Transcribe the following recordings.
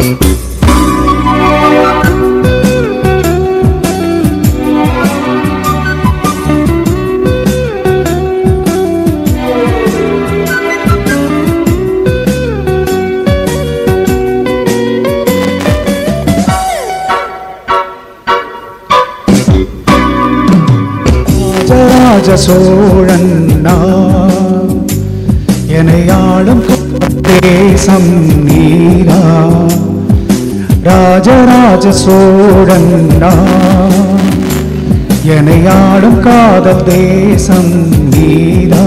ராஜராஜ சோழன் நான் என்னை ஆளும் தேசம் நீரா ராஜராஜ சோழன் நான் என்னை ஆளும் காதல் தேசம் நீரா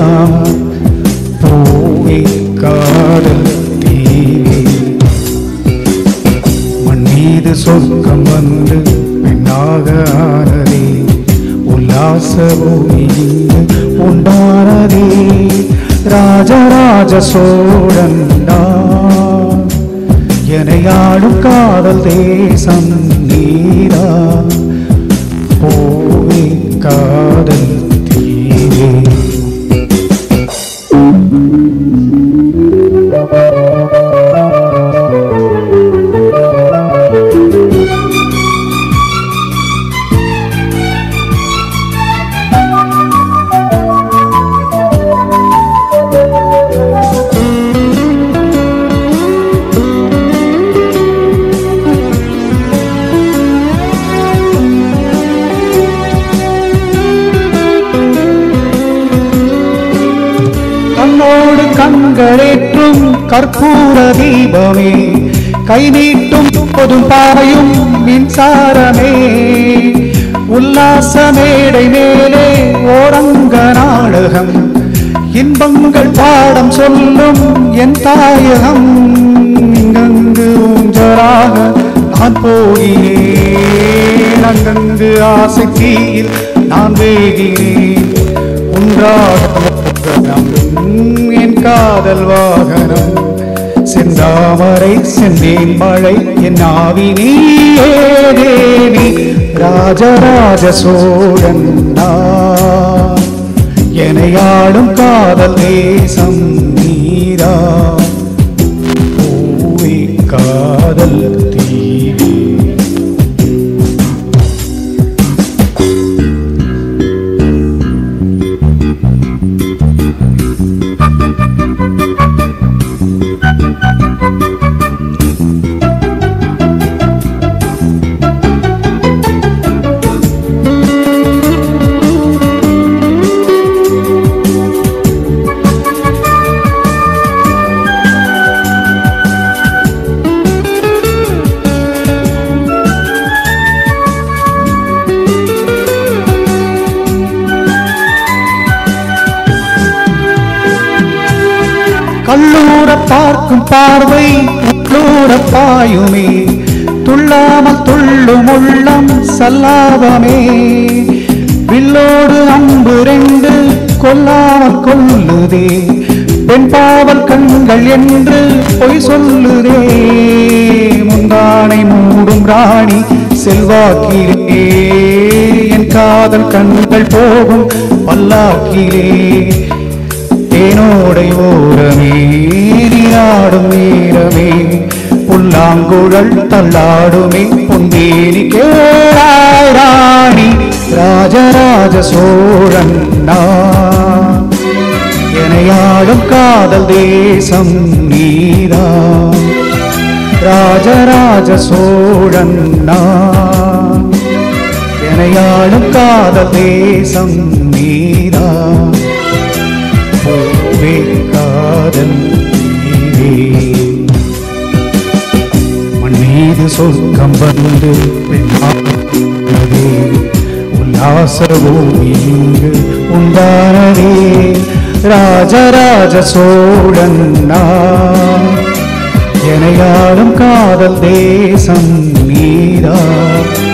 பூவே காதல் தீவே மண் மீது சொர்க்கம் வந்து பெண்ணாக ஆனதே உல்லாச பூமி இங்கு உண்டானதே ராஜராஜ சோழன் நான். என்னை ஆடும் காதல் தேசம் நீரா போவே காதல் தீரே கண்ணோடு கண்களேற்றும் கற்பூர தீபமே கை நீட்டும் பொதும் பாவையும் மின்சாரமே உல்லாச மேடை மேலே ஓரங்க நாடகம் இன்பங்கள் பாடம் சொல்லும் என் தாயகம் இங்கங்கு ஊஞ்சலாக நான் போகிறேன் அங்கங்கு ஆசை தீயில் நான் வேகிறேன் உன்றாக என் காதல் வாகனம் செந்தாமரை செந்தேன் மழை என் ஆவி நீ ராஜராஜ சோழன் நான். என்னை ஆடும் காதல் தேசம் நீரா பூவே காதல் தீவே கல்லூர பார்க்கும் பார்வை உள்ளூர பாயுமே துள்ளாமல் துள்ளும் உள்ளம் சல்லாபமே வில்லோடு அம்பு ரெண்டு கொல்லாமல் கொல்லுதே பெண் பாவல் கண்கள் என்று பொய் சொல்லுதே முந்தானை மூடும் ராணி செல்வாக்கிலே என் காதல் கண்கள் போகும் பல்லாக்கிலே தேனோடை ஓரமே நீராடும் நேரமே புல்லாங்குழல் தள்ளாடுமே பொந்தேனி கேளாய் ராணி ராஜராஜ சோழன் நான். எனையாடும் காதல் தேசம் நீரா ராஜராஜ சோழன் நான். எனையாடும் காதல் தேசம் நீரா பூவே காதல் நீரே மண் மீது சொர்க்கம் வந்து பெண்ணானதே உல்லாச பூமி இங்கு உண்டானதே ராஜராஜ சோழன் நான். எனையாடும் காதல் தேசம் நீரா